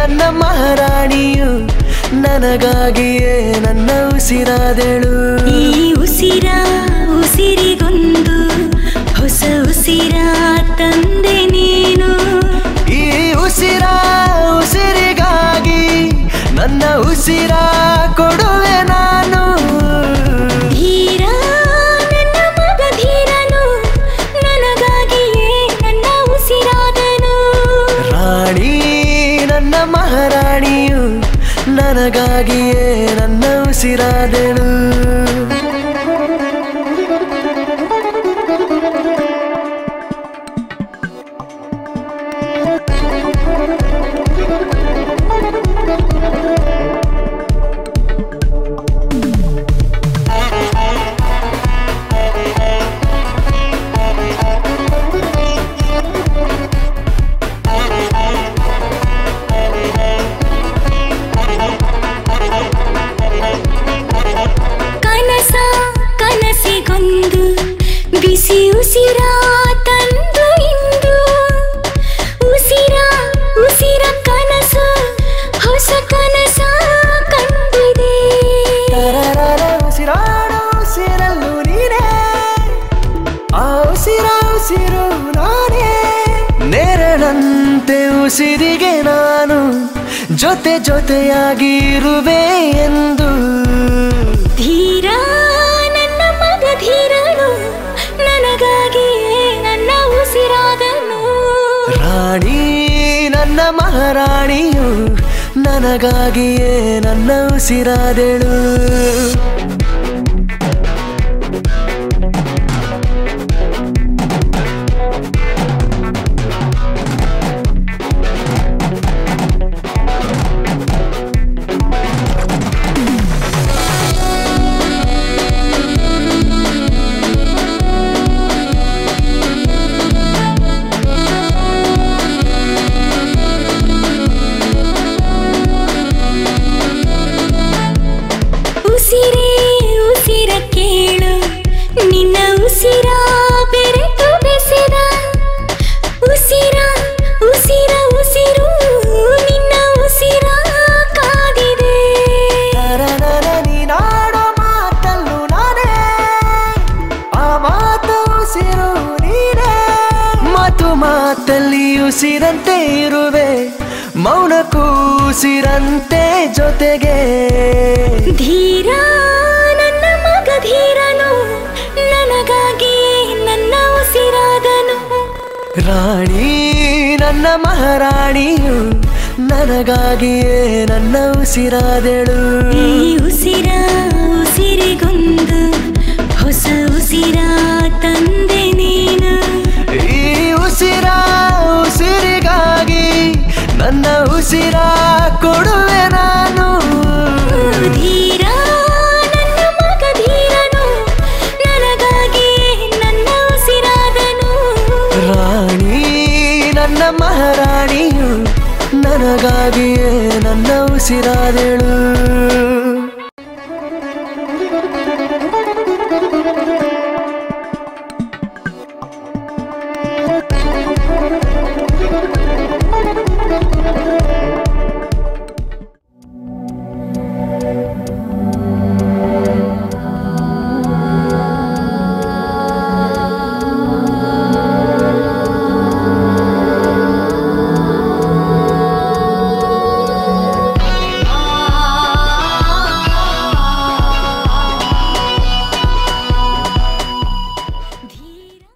ನನ್ನ ಮಹಾರಾಣಿಯು ನನಗಾಗಿಯೇ ನನ್ನ ಉಸಿರಾದೆಳು ಈ ಉಸಿರ ಉಸಿರಿಗೊಂದು ಹೊಸ ಉಸಿರ ತಂದೆ ನೀನು ಈ ಉಸಿರ ಉಸಿರಿಗಾಗಿ ನನ್ನ ಉಸಿರ ಕೊಡುವೆ ನಾನು ಧೀರ ನನ್ನ ಮಗ ಧೀರನು ನನಗಾಗಿಯೇ ನನ್ನ ಉಸಿರಾದನು ರಾಣಿ ನನ್ನ ಮಹಾರಾಣಿಯು ನನಗಾಗಿಯೇ ನನ್ನ ಉಸಿರಾದೆಳು ಕನಸ ಕನಸಿಗೊಂದು ಬಿಸಿ ಉಸಿರ ತಂದು ಇಂದು ಉಸಿರ ಉಸಿರ ಕನಸು ಹೊಸ ಕನಸ ಕಂಡಿದೆ ತರರರ ಉಸಿರಾಡೋ ಉಸಿರಲ್ಲೂ ನೀನೇ ಆ ಉಸಿರ ಉಸಿರು ನಾನೇ ನೆರಳಂತೆ ಉಸಿರಿಗೆ ನಾನು ಜೊತೆ ಜೊತೆಯಾಗಿ ಇರುವೆ ಎಂದು ಧೀರ ನನ್ನ ಮಗ ಧೀರನು ನನಗಾಗಿಯೇ ನನ್ನ ಉಸಿರಾದನು ರಾಣಿ ನನ್ನ ಮಹಾರಾಣಿಯು ನನಗಾಗಿಯೇ ನನ್ನ ಉಸಿರಾದೆಳು ಉಸಿರೇ ಉಸಿರ ಕೇಳು ನಿನ್ನ ಉಸಿರ ಬೆರೆತು ಬೆಸೆದ ಉಸಿರ ಉಸಿರ ಉಸಿರು ನಿನ್ನ ಉಸಿರ ಕಾದಿದೆ ತರರರ ನೀನಾಡೋ ಮಾತಲ್ಲೂ ನಾನೇ ಆ ಮಾತು ಉಸಿರು ನೀನೇ ಮಾತು ಮಾತಲ್ಲಿ ಉಸಿರಂತೆ ಇರುವೆ ಮೌನ ಕೂಸಿರಂತೆ ಜೊತೆಗೆ ಧೀರ ನನ್ನ ಮಗ ಧೀರನು ನನಗಾಗಿಯೇ ನನ್ನ ಉಸಿರಾದನು ರಾಣಿ ನನ್ನ ಮಹಾರಾಣಿಯು ನನಗಾಗಿಯೇ ನನ್ನ ಉಸಿರಾದೆಳು ಈ ಉಸಿರ ಉಸಿರಿಗೊಂದು ಹೊಸ ಉಸಿರ ತಂದೆ ನೀನು ಈ ಉಸಿರ ಉಸಿರಿಗಾಗಿ ನನ್ನ ಉಸಿರ ಕೊಡುವೆ ನಾನು ಧೀರ ನನ್ನ ಮಗ ಧೀರನು ನನಗಾಗಿಯೇ ನನ್ನ ಉಸಿರಾದನು ರಾಣಿ ನನ್ನ ಮಹಾರಾಣಿಯು ನನಗಾಗಿಯೇ ನನ್ನ ಉಸಿರಾದೆಳು